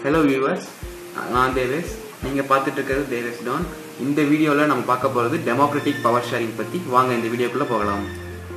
hello viewers நான் தேவேஷ் நீங்கள் பார்த்துட்டு இருக்கிறது தேவேஷ் டான் இந்த வீடியோவில் நம்ம பார்க்க போகிறது டெமோக்ராட்டிக் பவர் ஷேரிங் பற்றி வாங்க இந்த வீடியோக்குள்ளே போகலாம்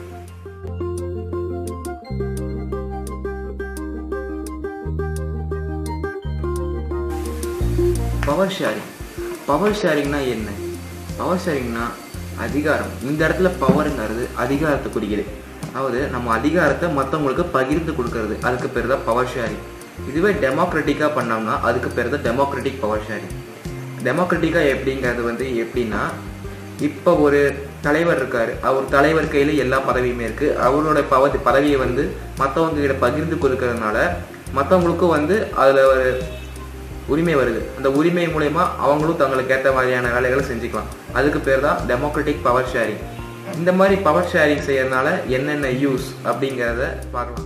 பவர் ஷேரிங் பவர் ஷேரிங்னா என்ன பவர் ஷேரிங்னா அதிகாரம் இந்த இடத்துல பவருங்கிறது அதிகாரத்தை குறிக்குது அதாவது நம்ம அதிகாரத்தை மற்றவங்களுக்கு பகிர்ந்து கொடுக்கறது அதுக்கு பேர் தான் பவர் ஷேரிங் இதுவே டெமோக்ராட்டிக்காக பண்ணோம்னா அதுக்கு பேர் தான் டெமோக்ராட்டிக் பவர் ஷேரிங் டெமோக்ராட்டிக்காக எப்படிங்கிறது வந்து எப்படின்னா இப்போ ஒரு தலைவர் இருக்காரு அவர் தலைவர் கையில் எல்லா பதவியுமே இருக்குது அவரோட பவ பதவியை வந்து மற்றவங்க கிட்ட பகிர்ந்து கொடுக்கறதுனால மற்றவங்களுக்கும் வந்து அதில் ஒரு உரிமை வருது அந்த உரிமை மூலயமா அவங்களும் தங்களுக்கு ஏற்ற மாதிரியான வேலைகளை செஞ்சுக்கலாம் அதுக்கு பேர் தான் டெமோக்ராட்டிக் பவர் ஷேரிங் இந்த மாதிரி பவர் ஷேரிங் செய்யறதுனால என்னென்ன யூஸ் அப்படிங்கிறத பார்க்கலாம்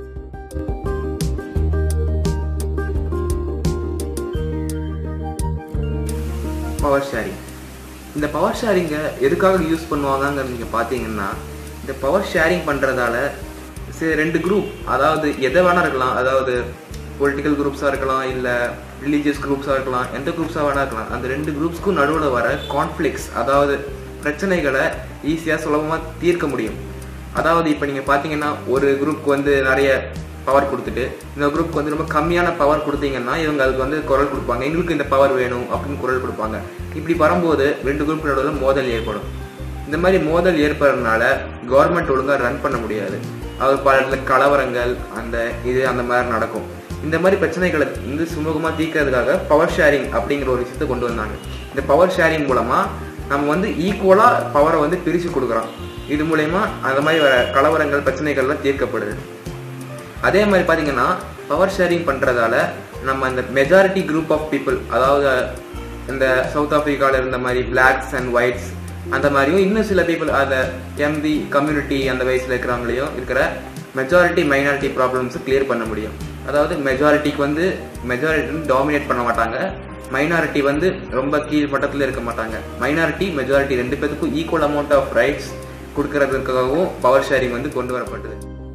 பவர் ஷேரிங் இந்த பவர் ஷேரிங்கை எதுக்காக யூஸ் பண்ணுவாங்கங்கிறது நீங்கள் பார்த்தீங்கன்னா இந்த பவர் ஷேரிங் பண்ணுறதால சரி ரெண்டு குரூப் அதாவது எதை வேணா இருக்கலாம் அதாவது பொலிட்டிக்கல் குரூப்ஸாக இருக்கலாம் இல்லை ரிலீஜியஸ் குரூப்ஸாக இருக்கலாம் எந்த குரூப்ஸாக வேணா இருக்கலாம் அந்த ரெண்டு குரூப்ஸ்க்கும் நடுவில் வர கான்ஃப்ளிக்ஸ் அதாவது பிரச்சனைகளை ஈஸியாக சுலபமாக தீர்க்க முடியும் அதாவது இப்போ நீங்கள் பார்த்தீங்கன்னா ஒரு குரூப்க்கு வந்து நிறைய பவர் கொடுத்துட்டு இந்த குரூப்க்கு வந்து ரொம்ப கம்மியான பவர் கொடுத்தீங்கன்னா இவங்க அதுக்கு வந்து குரல் கொடுப்பாங்க எங்களுக்கு இந்த பவர் வேணும் அப்படின்னு குரல் கொடுப்பாங்க இப்படி வரும்போது ரெண்டு குரூப் நடுவில் மோதல் ஏற்படும் இந்த மாதிரி மோதல் ஏற்படுறதுனால கவர்மெண்ட் ஒழுங்காக ரன் பண்ண முடியாது அது பல இடத்துல கலவரங்கள் அந்த இது அந்த மாதிரி நடக்கும் இந்த மாதிரி பிரச்சனைகளை வந்து சுமூகமாக தீர்க்கறதுக்காக பவர் ஷேரிங் அப்படிங்கிற ஒரு விஷயத்தை கொண்டு வந்தாங்க இந்த பவர் ஷேரிங் மூலமாக நம்ம வந்து ஈக்குவலாக பவரை வந்து பிரித்து கொடுக்குறோம் இது மூலயமா அந்த மாதிரி வர கலவரங்கள் பிரச்சனைகள்லாம் தீர்க்கப்படுது அதே மாதிரி பார்த்தீங்கன்னா பவர் ஷேரிங் பண்ணுறதால நம்ம இந்த மெஜாரிட்டி குரூப் ஆஃப் பீப்புள் அதாவது இந்த சவுத் ஆஃப்ரிக்காவில் இருந்த மாதிரி பிளாக்ஸ் அண்ட் ஒயிட்ஸ் அந்த மாதிரியும் இன்னும் சில பீப்புள் அந்த எம்பி கம்யூனிட்டி அந்த வயசில் இருக்கிறவங்களையும் இருக்கிற மெஜாரிட்டி மைனாரிட்டி ப்ராப்ளம்ஸை கிளியர் பண்ண முடியும் அதாவது மெஜாரிட்டிக்கு வந்து மெஜாரிட்டி டாமினேட் பண்ண மாட்டாங்க மைனாரிட்டி வந்து ரொம்ப கீழ் மட்டத்தில் இருக்க மாட்டாங்க மைனாரிட்டி மெஜாரிட்டி ரெண்டு பேத்துக்கும் ஈக்குவல் அமௌண்ட் ஆஃப் ரைட்ஸ் கொடுக்கறதுக்காகவும் பவர் ஷேரிங் வந்து கொண்டு வரப்பட்டது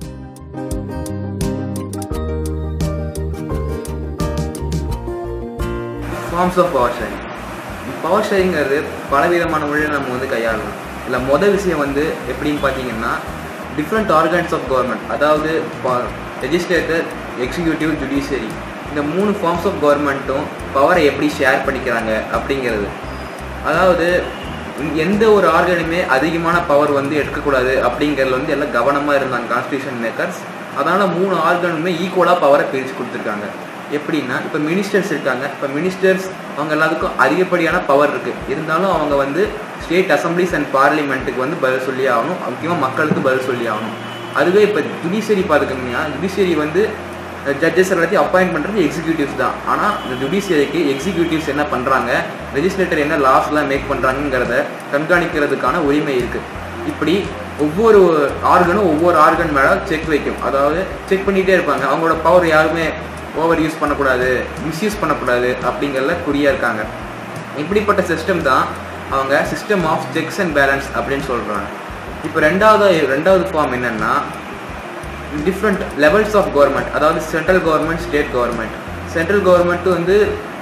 forms of power sharing power ஷேரிங்கிறது பலவிதமான முறையில் நம்ம வந்து கையாளலாம் இல்லை மொதல் விஷயம் வந்து எப்படின்னு பார்த்தீங்கன்னா டிஃப்ரெண்ட் ஆர்கன்ஸ் ஆஃப் கவர்மெண்ட் அதாவது லெஜிஸ்லேட்டர் எக்ஸிக்யூட்டிவ் ஜுடிஷியரி இந்த மூணு ஃபார்ம்ஸ் ஆஃப் கவர்மெண்ட்டும் பவரை எப்படி ஷேர் பண்ணிக்கிறாங்க அப்படிங்கிறது அதாவது எந்த ஒரு ஆர்கனுமே அதிகமான பவர் வந்து எடுக்கக்கூடாது அப்படிங்கிறதுல வந்து எல்லாம் கவனமாக இருந்தாங்க கான்ஸ்டியூஷன் மேக்கர்ஸ் அதனால் மூணு ஆர்கனுமே ஈக்குவலாக பவரை பிரித்து கொடுத்துருக்காங்க எப்படின்னா இப்போ மினிஸ்டர்ஸ் இருக்காங்க இப்போ மினிஸ்டர்ஸ் அவங்க எல்லாத்துக்கும் அதிகப்படியான பவர் இருக்குது இருந்தாலும் அவங்க வந்து ஸ்டேட் அசம்பிளிஸ் அண்ட் பார்லிமெண்ட்டுக்கு வந்து பதில் சொல்லி ஆகணும் முக்கியமாக மக்களுக்கு பதில் சொல்லி ஆகணும் அதுவே இப்போ ஜுடிஷியரி பார்த்துக்கிட்டிங்கன்னா ஜுடிஷியரி வந்து ஜட்ஜஸ் எல்லாத்தையும் அப்பாயின்ட் பண்ணுறது எக்ஸிக்யூட்டிவ்ஸ் தான் ஆனால் இந்த ஜுடிஷியரிக்கு எக்ஸிக்யூட்டிவ்ஸ் என்ன பண்ணுறாங்க லெஜிஸ்லேட்டர் என்ன லாஸ்லாம் மேக் பண்ணுறாங்கிறத கண்காணிக்கிறதுக்கான உரிமை இருக்குது இப்படி ஒவ்வொரு ஆர்கனும் ஒவ்வொரு ஆர்கன் மேலே செக் வைக்கும் அதாவது செக் பண்ணிகிட்டே இருப்பாங்க அவங்களோட பவர் யாருமே ஓவர் யூஸ் பண்ணக்கூடாது மிஸ்யூஸ் பண்ணக்கூடாது அப்படிங்கிறத குறியாக இருக்காங்க இப்படிப்பட்ட சிஸ்டம் தான் அவங்க system of checks and balance அப்படின்னு சொல்கிறாங்க இப்போ ரெண்டாவது ரெண்டாவது ஃபார்ம் என்னென்னா டிஃப்ரெண்ட் லெவல்ஸ் ஆஃப் கவர்மெண்ட் அதாவது central government state government central government வந்து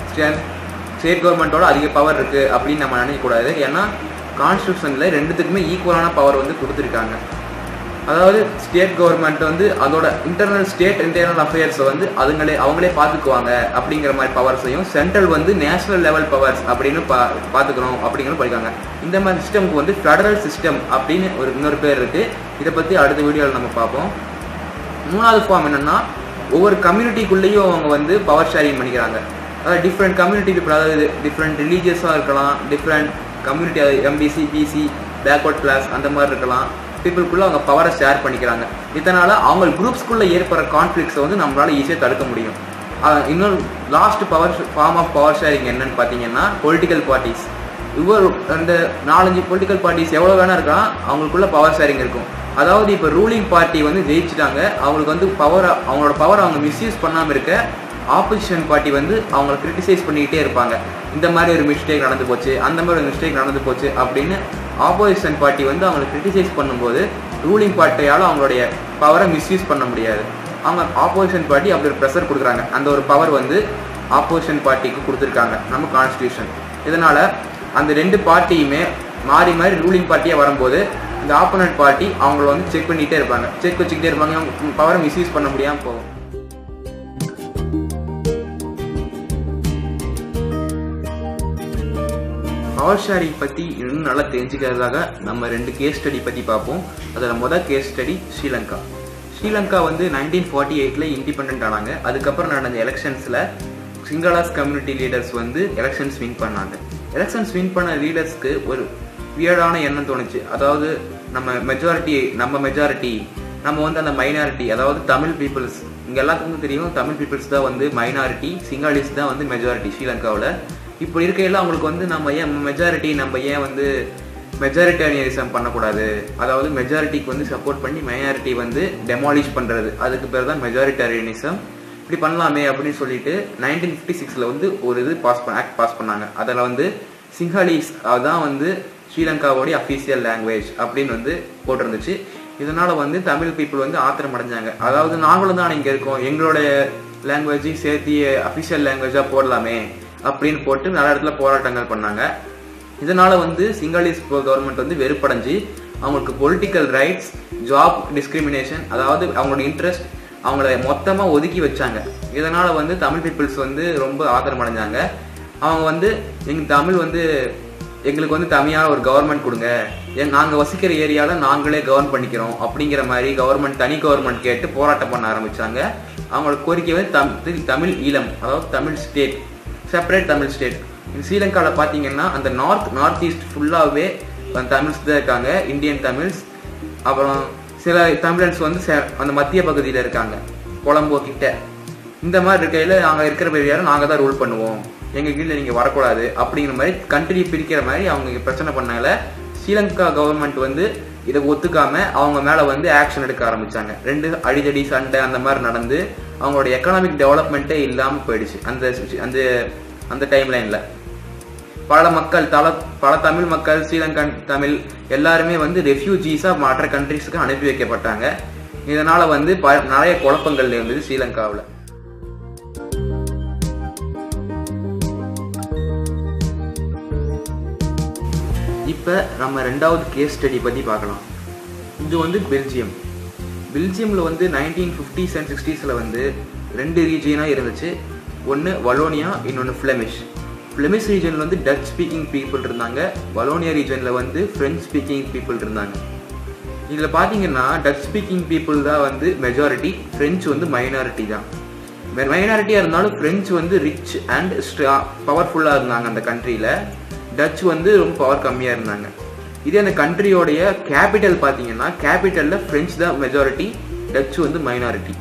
ஸ்டேட் கவர்மெண்ட்டோட அதிக பவர் இருக்குது அப்படின்னு நம்ம நினைக்கக்கூடாது ஏன்னா கான்ஸ்டியூஷனில் ரெண்டுத்துக்குமே ஈக்குவலான பவர் வந்து கொடுத்துருக்காங்க அதாவது ஸ்டேட் கவர்மெண்ட் வந்து அதோட இன்டர்னல் ஸ்டேட் இன்டர்னல் அஃபேர்ஸை வந்து அதுங்களே அவங்களே பார்த்துக்குவாங்க அப்படிங்கிற மாதிரி பவர்ஸையும் சென்ட்ரல் வந்து நேஷனல் லெவல் பவர்ஸ் அப்படின்னு பா பார்த்துக்கணும் அப்படிங்கிற படிக்காங்க இந்த மாதிரி சிஸ்டம்க்கு வந்து ஃபெடரல் சிஸ்டம் அப்படின்னு ஒரு இன்னொரு பேர் இருக்குது இதை பற்றி அடுத்த வீடியோவில் நம்ம பார்ப்போம் மூணாவது ஃபார்ம் என்னென்னா ஒவ்வொரு கம்யூனிட்டிக்குள்ளேயும் அவங்க வந்து பவர் ஷேரிங் பண்ணிக்கிறாங்க அதாவது டிஃப்ரெண்ட் கம்யூனிட்டி பீப்புள் அதாவது டிஃப்ரெண்ட் ரிலீஜியஸாக இருக்கலாம் different community MBC BC backward class அந்த மாதிரி இருக்கலாம் பீப்புளுக்குள்ளே அவங்க பவரை ஷேர் பண்ணிக்கிறாங்க இதனால் அவங்க குரூப்ஸ்குள்ளே ஏற்படுற கான்ஃப்ளிக்ஸை வந்து நம்மளால் ஈஸியாக தடுக்க முடியும் இன்னொரு last power form of power sharing என்னன்னு பார்த்தீங்கன்னா பொலிட்டிக்கல் பார்ட்டிஸ் இவர் அந்த நாலஞ்சு பொலிட்டிக்கல் பார்ட்டிஸ் எவ்வளோ வேணா இருக்கலாம் அவங்களுக்குள்ள பவர் ஷேரிங் இருக்கும் அதாவது இப்போ ரூலிங் பார்ட்டி வந்து ஜெயிச்சிட்டாங்க அவங்களுக்கு வந்து பவர் அவங்களோட பவர் அவங்க மிஸ்யூஸ் பண்ணாமல் இருக்க ஆப்போசிஷன் பார்ட்டி வந்து அவங்கள கிரிட்டிசைஸ் பண்ணிக்கிட்டே இருப்பாங்க இந்த மாதிரி ஒரு மிஸ்டேக் நடந்து போச்சு அந்த மாதிரி ஒரு மிஸ்டேக் நடந்து போச்சு அப்படின்னு ஆப்போசிஷன் பார்ட்டி வந்து அவங்களை கிரிட்டிசைஸ் பண்ணும்போது ரூலிங் பார்ட்டியால் அவங்களுடைய பவரை மிஸ்யூஸ் பண்ண முடியாது அவங்க ஆப்போசிஷன் பார்ட்டி அப்படி ஒரு ப்ரெஷர் கொடுக்குறாங்க அந்த ஒரு பவர் வந்து ஆப்போசிஷன் பார்ட்டிக்கு கொடுத்துருக்காங்க நம்ம கான்ஸ்டியூஷன் இதனால் அந்த ரெண்டு பார்ட்டியுமே மாறி மாறி ரூலிங் பார்ட்டியாக வரும்போது இந்த ஆப்போனன்ட் பார்ட்டி அவங்கள வந்து செக் பண்ணிகிட்டே இருப்பாங்க செக் வச்சுக்கிட்டே இருப்பாங்க அவங்க பவரை மிஸ்யூஸ் பண்ண முடியாமல் போகும் பவர் ஷேரிங் பற்றி இன்னும் நல்லா தெரிஞ்சுக்கிறதுக்காக நம்ம ரெண்டு கேஸ் ஸ்டடி பற்றி பார்ப்போம் அதில் மொதல் கேஸ் ஸ்டடி ஸ்ரீலங்கா ஸ்ரீலங்கா வந்து நைன்டீன் ஃபார்ட்டி எயிட்டில் இண்டிபெண்ட் ஆனாங்க அதுக்கப்புறம் நடந்த எலெக்ஷன்ஸில் சிங்களாஸ் கம்யூனிட்டி லீடர்ஸ் வந்து எலெக்ஷன்ஸ் வின் பண்ணாங்க எலெக்ஷன்ஸ் வின் பண்ண லீடர்ஸ்க்கு ஒரு வியர்டான எண்ணம் தோணுச்சு அதாவது நம்ம மெஜாரிட்டி நம்ம மெஜாரிட்டி நம்ம வந்து அந்த மைனாரிட்டி அதாவது தமிழ் பீப்புள்ஸ் இங்கே எல்லாத்துக்கும் தெரியும் தமிழ் பீப்புள்ஸ் தான் வந்து மைனாரிட்டி சிங்காலிஸ் தான் வந்து மெஜாரிட்டி ஸ்ரீலங்காவில் இப்போ இருக்கையில் அவங்களுக்கு வந்து நம்ம ஏன் மெஜாரிட்டி நம்ம ஏன் வந்து மெஜாரிட்டேரியனிசம் பண்ணக்கூடாது அதாவது மெஜாரிட்டிக்கு வந்து சப்போர்ட் பண்ணி மைனாரிட்டி வந்து டெமாலிஷ் பண்ணுறது அதுக்கு பேர் தான் மெஜாரிட்டேரியனிசம் இப்படி பண்ணலாமே அப்படின்னு சொல்லிட்டு நைன்டீன் ஃபிஃப்டி சிக்ஸில் வந்து ஒரு இது பாஸ் பண்ண ஆக்ட் பாஸ் பண்ணாங்க அதில் வந்து சிங்காலிஸ் அதுதான் வந்து ஸ்ரீலங்காவோடைய அஃபீஷியல் லாங்குவேஜ் அப்படின்னு வந்து போட்டிருந்துச்சு இதனால் வந்து தமிழ் பீப்புள் வந்து ஆத்திரம் அடைஞ்சாங்க அதாவது நாங்களும் தான் இங்கே இருக்கோம் எங்களுடைய லாங்குவேஜையும் சேர்த்து அஃபிஷியல் லாங்குவேஜாக போடலாமே அப்படின்னு போட்டு நிறைய இடத்துல போராட்டங்கள் பண்ணாங்க இதனால வந்து சிங்களீஸ் கவர்மெண்ட் வந்து வெறுப்படைஞ்சு அவங்களுக்கு பொலிட்டிக்கல் ரைட்ஸ் ஜாப் டிஸ்கிரிமினேஷன் அதாவது அவங்களோட இன்ட்ரெஸ்ட் அவங்கள மொத்தமாக ஒதுக்கி வச்சாங்க இதனால வந்து தமிழ் பீப்புள்ஸ் வந்து ரொம்ப ஆத்திரம் அடைஞ்சாங்க அவங்க வந்து எங்கள் தமிழ் வந்து எங்களுக்கு வந்து தனியாக ஒரு கவர்மெண்ட் கொடுங்க எங் நாங்கள் வசிக்கிற ஏரியாவில் நாங்களே கவர்ன் பண்ணிக்கிறோம் அப்படிங்கிற மாதிரி கவர்மெண்ட் தனி கவர்மெண்ட் கேட்டு போராட்டம் பண்ண ஆரம்பித்தாங்க அவங்களோட கோரிக்கை வந்து தம் தமிழ் ஈழம் அதாவது Tamil state separate Tamil state ஸ்ரீலங்காவில் பார்த்தீங்கன்னா அந்த நார்த் நார்த் ஈஸ்ட் ஃபுல்லாகவே தமிழ்ஸ் தான் இருக்காங்க இந்தியன் தமிழ்ஸ் அப்புறம் சில தமிழன்ஸ் வந்து அந்த மத்திய பகுதியில் இருக்காங்க கொழம்போ கிட்ட இந்த மாதிரி இருக்கையில் நாங்கள் இருக்கிற ஏரியாவில் நாங்கள் தான் ரூல் பண்ணுவோம் எங்கள் கீழே நீங்கள் வரக்கூடாது அப்படிங்கிற மாதிரி கண்ட்ரி பிரிக்கிற மாதிரி அவங்க பிரச்சனை பண்ணால ஸ்ரீலங்கா கவர்மெண்ட் வந்து இதை ஒத்துக்காம அவங்க மேலே வந்து ஆக்ஷன் எடுக்க ஆரம்பிச்சாங்க ரெண்டு அடிதடி சண்டை அந்த மாதிரி நடந்து அவங்களோட எக்கனாமிக் டெவலப்மெண்ட்டே இல்லாமல் போயிடுச்சு அந்த அந்த அந்த டைம் லைனில் பல மக்கள் தல பல தமிழ் மக்கள் ஸ்ரீலங்கன் தமிழ் எல்லாருமே வந்து ரெஃப்யூஜிஸாக மற்ற கண்ட்ரிஸுக்கு அனுப்பி வைக்கப்பட்டாங்க இதனால் வந்து ப நிறைய குழப்பங்கள் இருந்தது ஸ்ரீலங்காவில் இப்போ நம்ம ரெண்டாவது கேஸ் ஸ்டடி பற்றி பார்க்கலாம் இது வந்து பெல்ஜியம் பெல்ஜியமில் வந்து நைன்டீன் ஃபிஃப்டிஸ் அண்ட் சிக்ஸ்டீஸில் வந்து ரெண்டு ரீஜியனாக இருந்துச்சு ஒன்று வலோனியா இன்னொன்று ஃப்ளெமிஷ் ஃப்ளெமிஷ் ரீஜனில் வந்து டச் ஸ்பீக்கிங் பீப்புள் இருந்தாங்க வலோனியா ரீஜனில் வந்து ஃப்ரெஞ்ச் ஸ்பீக்கிங் பீப்புள் இருந்தாங்க இதில் பார்த்தீங்கன்னா டச் ஸ்பீக்கிங் பீப்புள் தான் வந்து மெஜாரிட்டி ஃப்ரெஞ்சு வந்து மைனாரிட்டி தான் மைனாரிட்டியாக இருந்தாலும் ஃப்ரெஞ்சு வந்து ரிச் அண்ட் ஸ்ட்ரா பவர்ஃபுல்லாக இருந்தாங்க அந்த கண்ட்ரியில் டச் வந்து ரொம்ப பவர் கம்மியாக இருந்தாங்க இதே அந்த கண்ட்ரியோடைய கேபிட்டல் பார்த்தீங்கன்னா கேபிட்டலில் ஃப்ரெஞ்ச் தான் மெஜாரிட்டி டச் வந்து மைனாரிட்டி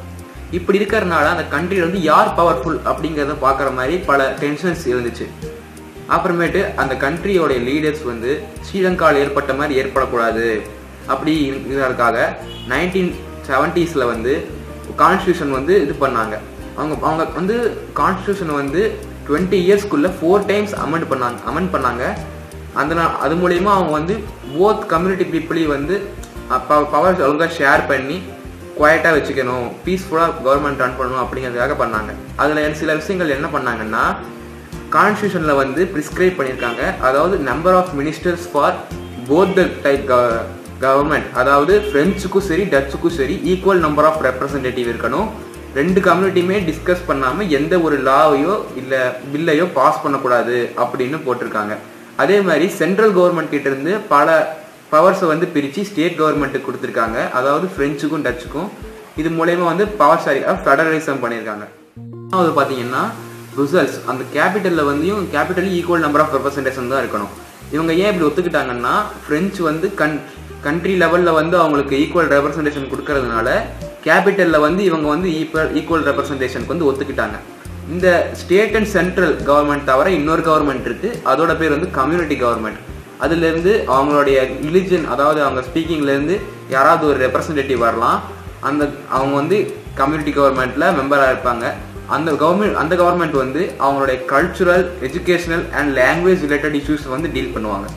இப்படி இருக்கிறதுனால அந்த கண்ட்ரியில் வந்து யார் பவர்ஃபுல் அப்படிங்கிறத பார்க்குற மாதிரி பல டென்ஷன்ஸ் இருந்துச்சு அப்புறமேட்டு அந்த கண்ட்ரியோடைய லீடர்ஸ் வந்து ஸ்ரீலங்காவில் ஏற்பட்ட மாதிரி ஏற்படக்கூடாது அப்படி இதற்காக நைன்டீன் செவன்ட்டீஸில் வந்து கான்ஸ்டியூஷன் வந்து இது பண்ணாங்க அவங்க அவங்க வந்து கான்ஸ்டியூஷன் வந்து டுவெண்ட்டி இயர்ஸ்க்குள்ளே ஃபோர் டைம்ஸ் அமெண்ட் பண்ணாங்க அமெண்ட் பண்ணாங்க அந்த அது மூலயமா அவங்க வந்து போத் கம்யூனிட்டி பீப்புளையும் வந்து பவர் ஒழுங்காக ஷேர் பண்ணி குவாய்ட்டாக வச்சுக்கணும் பீஸ்ஃபுல்லாக கவர்மெண்ட் ரன் பண்ணணும் அப்படிங்கிறதுக்காக பண்ணாங்க அதில் சில விஷயங்கள் என்ன பண்ணாங்கன்னா கான்ஸ்டியூஷனில் வந்து ப்ரிஸ்கிரைப் பண்ணியிருக்காங்க அதாவது number of ministers for both the type government அதாவது ஃப்ரெஞ்சுக்கும் சரி டச்சுக்கும் சரி ஈக்குவல் நம்பர் ஆஃப் ரெப்ரசன்டேட்டிவ் இருக்கணும் ரெண்டு கம்யூனிட்டியுமே டிஸ்கஸ் பண்ணாமல் எந்த ஒரு லாவையோ இல்லை பில்லையோ பாஸ் பண்ணக்கூடாது அப்படின்னு போட்டிருக்காங்க அதே மாதிரி சென்ட்ரல் கவர்மெண்ட் கிட்ட இருந்து பல பவர்ஸை வந்து பிரித்து ஸ்டேட் கவர்மெண்ட்டுக்கு கொடுத்துருக்காங்க அதாவது ஃப்ரெஞ்சுக்கும் டச்சுக்கும் இது மூலயமா வந்து பவர் சாரி ஃபெடரலிசம் பண்ணியிருக்காங்க அது பார்த்தீங்கன்னா ரிசல்ட்ஸ் அந்த கேபிட்டலில் வந்து capital equal number of representation தான் இருக்கணும் இவங்க ஏன் இப்படி ஒத்துக்கிட்டாங்கன்னா ஃப்ரெஞ்சு வந்து கன் கண்ட்ரி லெவலில் வந்து அவங்களுக்கு ஈக்குவல் ரெப்ரசன்டேஷன் கொடுக்கறதுனால கேபிட்டலில் வந்து இவங்க வந்து ஈக்குவல் ஈக்குவல் ரெப்ரசன்டேஷனுக்கு வந்து ஒத்துக்கிட்டாங்க இந்த ஸ்டேட் அண்ட் சென்ட்ரல் கவர்மெண்ட் தவிர இன்னொரு கவர்மெண்ட் இருக்குது அதோட பேர் வந்து கம்யூனிட்டி கவர்மெண்ட் அதுலேருந்து அவங்களுடைய ரிலிஜன் அதாவது அவங்க ஸ்பீக்கிங்லேருந்து யாராவது ஒரு ரெப்ரசன்டேட்டிவ் வரலாம் அந்த அவங்க வந்து கம்யூனிட்டி கவர்மெண்ட்டில் மெம்பராக இருப்பாங்க அந்த கவர்மெண்ட் அந்த கவர்மெண்ட் வந்து அவங்களுடைய cultural educational and language related issues வந்து டீல் பண்ணுவாங்க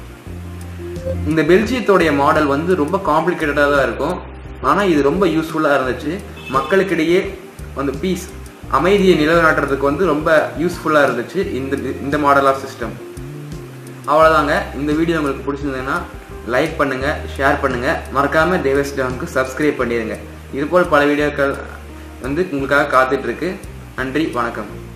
இந்த பெல்ஜியத்தோடைய மாடல் வந்து ரொம்ப காம்ப்ளிகேட்டடாக தான் இருக்கும் ஆனால் இது ரொம்ப யூஸ்ஃபுல்லாக இருந்துச்சு மக்களுக்கிடையே அந்த பீஸ் அமைதியை நிலநாட்டுறதுக்கு வந்து ரொம்ப யூஸ்ஃபுல்லாக இருந்துச்சு இந்த இந்த மாடல் ஆஃப் சிஸ்டம் அவ்வளோதாங்க இந்த வீடியோ உங்களுக்கு பிடிச்சிருந்ததுன்னா லைக் பண்ணுங்கள் ஷேர் பண்ணுங்கள் மறக்காமல் தேவஸ் டானுக்கு சப்ஸ்கிரைப் பண்ணிடுங்க இதுபோல் பல வீடியோக்கள் வந்து உங்களுக்காக காத்துட்ருக்கு நன்றி வணக்கம்